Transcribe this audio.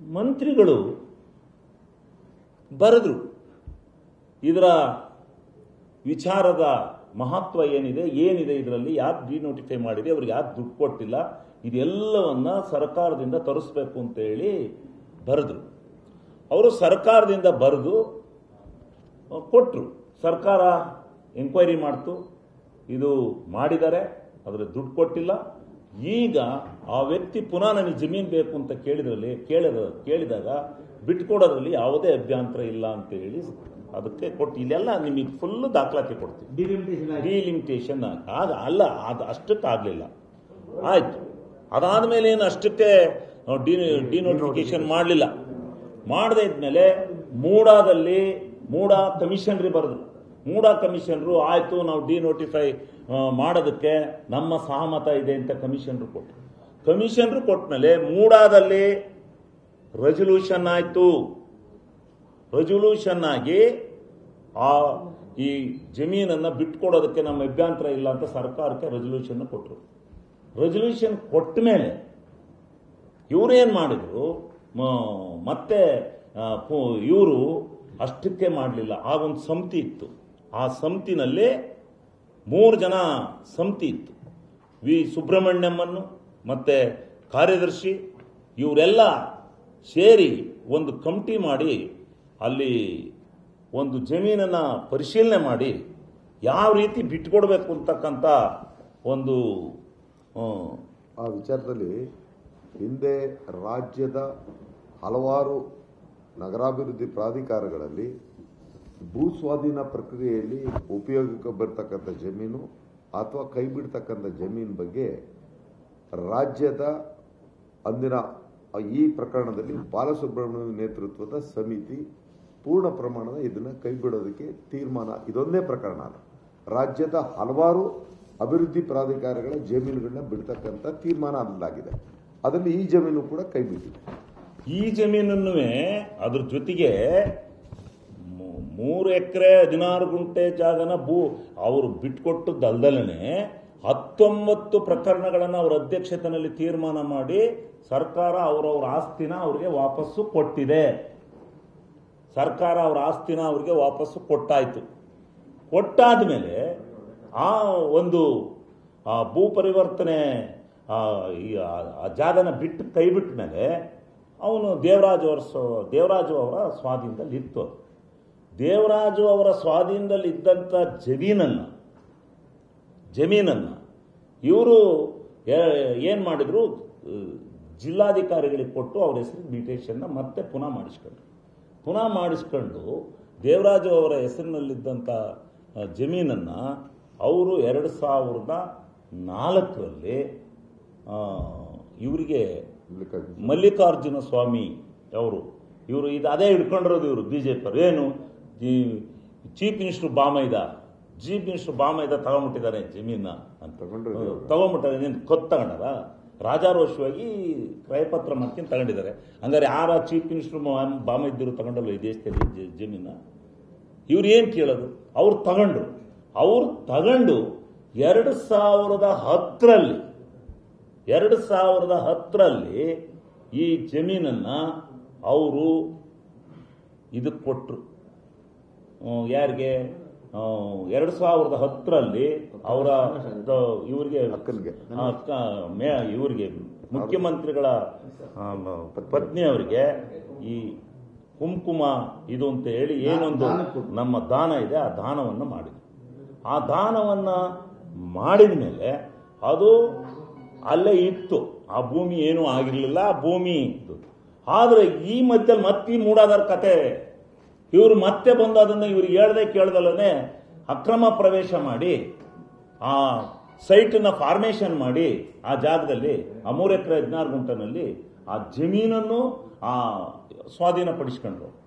ಮಂತ್ರಿಗಳು ಬರೆದ್ರು ಇದರ ವಿಚಾರದ ಮಹತ್ವ ಏನಿದೆ ಏನಿದೆ ಇದರಲ್ಲಿ ಯಾರು ಡಿನೋಟಿಫೈ ಮಾಡಿದೆ ಅವ್ರಿಗೆ ಯಾರು ದುಡ್ಡು ಕೊಟ್ಟಿಲ್ಲ ಇದೆಲ್ಲವನ್ನ ಸರ್ಕಾರದಿಂದ ತರಿಸ್ಬೇಕು ಅಂತ ಹೇಳಿ ಬರೆದ್ರು ಅವರು ಸರ್ಕಾರದಿಂದ ಬರೆದು ಕೊಟ್ಟರು ಸರ್ಕಾರ ಎಂಕ್ವೈರಿ ಮಾಡ್ತು ಇದು ಮಾಡಿದ್ದಾರೆ ಅದರ ದುಡ್ಡು ಕೊಟ್ಟಿಲ್ಲ ಈಗ ಆ ವ್ಯಕ್ತಿ ಪುನಃ ನನಗೆ ಜಮೀನು ಬೇಕು ಅಂತ ಕೇಳಿದ್ರಲ್ಲಿ ಕೇಳಿದ ಕೇಳಿದಾಗ ಬಿಟ್ಕೊಡೋದ್ರಲ್ಲಿ ಯಾವುದೇ ಅಭ್ಯಂತರ ಇಲ್ಲ ಅಂತ ಹೇಳಿ ಅದಕ್ಕೆ ಕೊಟ್ಟು ಇಲ್ಲೆಲ್ಲ ನಿಮಗೆ ಫುಲ್ ದಾಖಲಾತಿ ಕೊಡ್ತೀವಿ ಡಿಲಿಮಿಟೇಷನ್ ಆಗಿ ಡಿಲಿಮಿಟೇಷನ್ ಆಗ ಅಲ್ಲ ಅದು ಅಷ್ಟಕ್ಕೆ ಆಗಲಿಲ್ಲ ಆಯ್ತು ಅದಾದ್ಮೇಲೆ ಏನು ಅಷ್ಟಕ್ಕೆ ಡಿನೋಟಿಫಿಕೇಶನ್ ಮಾಡಲಿಲ್ಲ ಮಾಡದೇ ಇದ್ಮೇಲೆ ಮೂಡಾದಲ್ಲಿ ಮೂಡ ಕಮಿಷನರಿ ಬರೆದ್ರು ಮೂಡ ಕಮಿಷನರು ಆಯ್ತು ನಾವು ಡಿನೋಟಿಫೈ ಮಾಡೋದಕ್ಕೆ ನಮ್ಮ ಸಹಮತ ಇದೆ ಅಂತ ಕಮಿಷನರು ಕೊಟ್ಟರು ಕಮಿಷನರು ಕೊಟ್ಮೇಲೆ ಮೂಡಾದಲ್ಲಿ ರೆಸೊಲ್ಯೂಷನ್ ಆಯ್ತು ರೆಸೊಲ್ಯೂಷನ್ ಆಗಿ ಆ ಈ ಜಮೀನನ್ನ ಬಿಟ್ಕೊಡೋದಕ್ಕೆ ನಮ್ಮ ಅಭ್ಯಂತರ ಇಲ್ಲ ಅಂತ ಸರ್ಕಾರಕ್ಕೆ ರೆಸೊಲ್ಯೂಷನ್ ಕೊಟ್ಟರು ರೆಸೊಲ್ಯೂಷನ್ ಕೊಟ್ಟ ಮೇಲೆ ಇವರೇನ್ ಮಾಡಿದ್ರು ಮ- ಮತ್ತೆ ಇವರು ಅಷ್ಟಕ್ಕೆ ಮಾಡಲಿಲ್ಲ ಆಗೊಂದು ಸಮಿತಿ ಇತ್ತು ಆ ಸಮಿತಿನಲ್ಲಿ ಮೂರು ಜನ ಸಮಿತಿ ಇತ್ತು ವಿ ಸುಬ್ರಹ್ಮಣ್ಯಮ್ಮನ್ನು ಮತ್ತೆ ಕಾರ್ಯದರ್ಶಿ ಇವರೆಲ್ಲ ಸೇರಿ ಒಂದು ಕಮಿಟಿ ಮಾಡಿ ಅಲ್ಲಿ ಒಂದು ಜಮೀನನ್ನ ಪರಿಶೀಲನೆ ಮಾಡಿ ಯಾವ ರೀತಿ ಬಿಟ್ಕೊಡ್ಬೇಕು ಅಂತಕ್ಕಂಥ ಒಂದು ಆ, ಆ ವಿಚಾರದಲ್ಲಿ ಹಿಂದೆ ರಾಜ್ಯದ ಹಲವಾರು ನಗರಾಭಿವೃದ್ಧಿ ಪ್ರಾಧಿಕಾರಗಳಲ್ಲಿ ಭೂ ಸ್ವಾಧೀನ ಪ್ರಕ್ರಿಯೆಯಲ್ಲಿ ಉಪಯೋಗಕ್ಕೆ ಬರ್ತಕ್ಕಂಥ ಜಮೀನು ಅಥವಾ ಕೈ ಬಿಡ್ತಕ್ಕಂಥ ಜಮೀನು ಬಗ್ಗೆ ರಾಜ್ಯದ ಅಂದಿನ ಈ ಪ್ರಕರಣದಲ್ಲಿ ಬಾಲಸುಬ್ರಹ್ಮಣ್ಯ ನೇತೃತ್ವದ ಸಮಿತಿ ಪೂರ್ಣ ಪ್ರಮಾಣದ ಇದನ್ನ ಕೈ ಬಿಡೋದಕ್ಕೆ ತೀರ್ಮಾನ ಇದೊಂದೇ ಪ್ರಕರಣ ಅಲ್ಲ ರಾಜ್ಯದ ಹಲವಾರು ಅಭಿವೃದ್ಧಿ ಪ್ರಾಧಿಕಾರಗಳ ಜಮೀನುಗಳನ್ನ ಬಿಡ್ತಕ್ಕಂಥ ತೀರ್ಮಾನ ಅಲ್ಲಾಗಿದೆ ಅದರಲ್ಲಿ ಈ ಜಮೀನು ಕೂಡ ಕೈ ಬಿಟ್ಟಿದೆ ಈ ಜಮೀನನ್ನು ಅದ್ರ ಜೊತೆಗೆ ಮೂ- ಮೂರು ಎಕರೆ ಹದಿನಾರು ಗುಂಟೆ ಜಾಗನ ಭೂ ಅವರು ಬಿಟ್ಕೊಟ್ಟದ್ದಲ್ದಲೇ ಹತ್ತೊಂಬತ್ತು ಪ್ರಕರಣಗಳನ್ನು ಅವರ ಅಧ್ಯಕ್ಷತೆಯಲ್ಲಿ ತೀರ್ಮಾನ ಮಾಡಿ ಸರ್ಕಾರ ಅವರವ್ರ ಆಸ್ತಿನ ಅವ್ರಿಗೆ ವಾಪಸ್ಸು ಕೊಟ್ಟಿದೆ ಸರ್ಕಾರ ಅವ್ರ ಆಸ್ತಿನ ಅವ್ರಿಗೆ ವಾಪಸ್ಸು ಕೊಟ್ಟಾಯ್ತು ಕೊಟ್ಟಾದ್ಮೇಲೆ ಆ ಒಂದು ಆ ಭೂ ಪರಿವರ್ತನೆ ಆ, ಈ ಆ- ಆ ಜಾಗನ ಬಿಟ್ಟು ಕೈ ಬಿಟ್ಟ ಮೇಲೆ ಅವನು ದೇವರಾಜು ಅವರ ಸ್ವ- ದೇವರಾಜು ಅವರ ಸ್ವಾಧೀನದಲ್ಲಿ ಇತ್ತು ಅದು. ದೇವರಾಜು ಅವರ ಸ್ವಾಧೀನದಲ್ಲಿ ಇದ್ದಂಥ ಜಮೀನನ್ನ ಜಮೀನನ್ನ ಇವರು ಏನು ಮಾಡಿದ್ರು ಆ, ಜಿಲ್ಲಾಧಿಕಾರಿಗಳಿಗೆ ಕೊಟ್ಟು ಅವ್ರ ಹೆಸರಿಗೆ ಮ್ಯೂಟೇಷನ್ನ ಮತ್ತೆ ಪುನಃ ಮಾಡಿಸ್ಕೊಂಡ್ರು ಪುನಃ ಮಾಡಿಸ್ಕೊಂಡು ದೇವರಾಜು ಅವರ ಹೆಸರಿನಲ್ಲಿದ್ದಂಥ ಆ, ಜಮೀನನ್ನ ಅವರು ಎರಡು ಸಾವಿರದ ನಾಲ್ಕರಲ್ಲಿ ಇವರಿಗೆ ಮಲ್ಲಿಕಾರ್ಜುನ ಮಲ್ಲಿಕಾರ್ಜುನ ಸ್ವಾಮಿ ಅವರು ಇವರು ಇದು ಅದೇ ಹಿಡ್ಕೊಂಡಿರೋದು ಇವರು ಬಿಜೆಪಿ ಏನು ಚೀಫ್ ಮಿನಿಸ್ಟರ್ ಬಾಮೈದ ಚೀಫ್ ಮಿನಿಸ್ಟರ್ ಬಾಮೈದ ತಗೊಂಬಿಟ್ಟಿದ್ದಾರೆ ಜಮೀನ ಅಂತ ತಗೊಂಡ್ರು ಇವ್ರು. ತಗೊಂಬಿಟ್ಟಾರೆ ನೀನು ಕೊತ್ತು ತಗೊಂಡಾರ ರಾಜಾರೋಷವಾಗಿ ಕ್ರಯಪತ್ರ ಮಾಡ್ಕೊಂಡು ತಗೊಂಡಿದ್ದಾರೆ ಹಂಗಾರೆ ಯಾರ ಚೀಫ್ ಮಿನಿಸ್ಟರ್ ಬಾಮೈದ್ದರು ತಗೊಂಡಲ್ಲ ಈ ದೇಶದಲ್ಲಿ ಜ- ಜಮೀನ ಇವ್ರು ಏನು ಕೇಳೋದು ಅವ್ರು ತಗೊಂಡ್ರು ಅವ್ರು ತಗೊಂಡು ಎರಡು ಸಾವಿರದ ಹತ್ತರಲ್ಲಿ ಎರಡು ಸಾವಿರದ ಹತ್ತರಲ್ಲಿ ಈ ಜಮೀನನ್ನ ಅವರು ಇದಕ್ಕೆ ಕೊಟ್ಟರು ಯಾರಿಗೆ ಆ, ಎರಡು ಸಾವಿರದ ಹತ್ತರಲ್ಲಿ ಅವರ ಇವರಿಗೆ ಅಕ್ಕನ್ಗೆ. ಇವರಿಗೆ ಮುಖ್ಯಮಂತ್ರಿಗಳ ಆ, ಪತ್ನಿಯವರಿಗೆ ಈ ಕುಂಕುಮ ಇದು ಅಂತ ಹೇಳಿ ಏನೊಂದು ದಾನ ಕೊಟ್ರು. ನಮ್ಮ ದಾನ ಇದೆ ಆ ದಾನವನ್ನು ಮಾಡಿದ್ರು ಆ ದಾನವನ್ನ ಮಾಡಿದ ಮೇಲೆ ಅದು ಅಲ್ಲೇ ಇತ್ತು ಆ ಭೂಮಿ ಏನೂ ಆಗಿರಲಿಲ್ಲ ಆ ಭೂಮಿ ಇತ್ತು ಆದ್ರೆ ಈ ಮಧ್ಯದಲ್ಲಿ ಮತ್ತೆ ಈ ಮೂಡಾದರ ಕತೆ ಇವರು ಮತ್ತೆ ಬಂದು ಅದನ್ನ ಇವ್ರಿಗೆ ಹೇಳ್ದೆ ಕೇಳ್ದಲ್ಲೇ ಅಕ್ರಮ ಪ್ರವೇಶ ಮಾಡಿ ಆ ಸೈಟನ್ನ ಫಾರ್ಮೇಶನ್ ಮಾಡಿ ಆ ಜಾಗದಲ್ಲಿ ಆ ಮೂರು ಎಕರೆ ಹದಿನಾರು ಗುಂಟನಲ್ಲಿ ಆ ಜಮೀನನ್ನು ಆ ಸ್ವಾಧೀನಪಡಿಸ್ಕೊಂಡ್ರು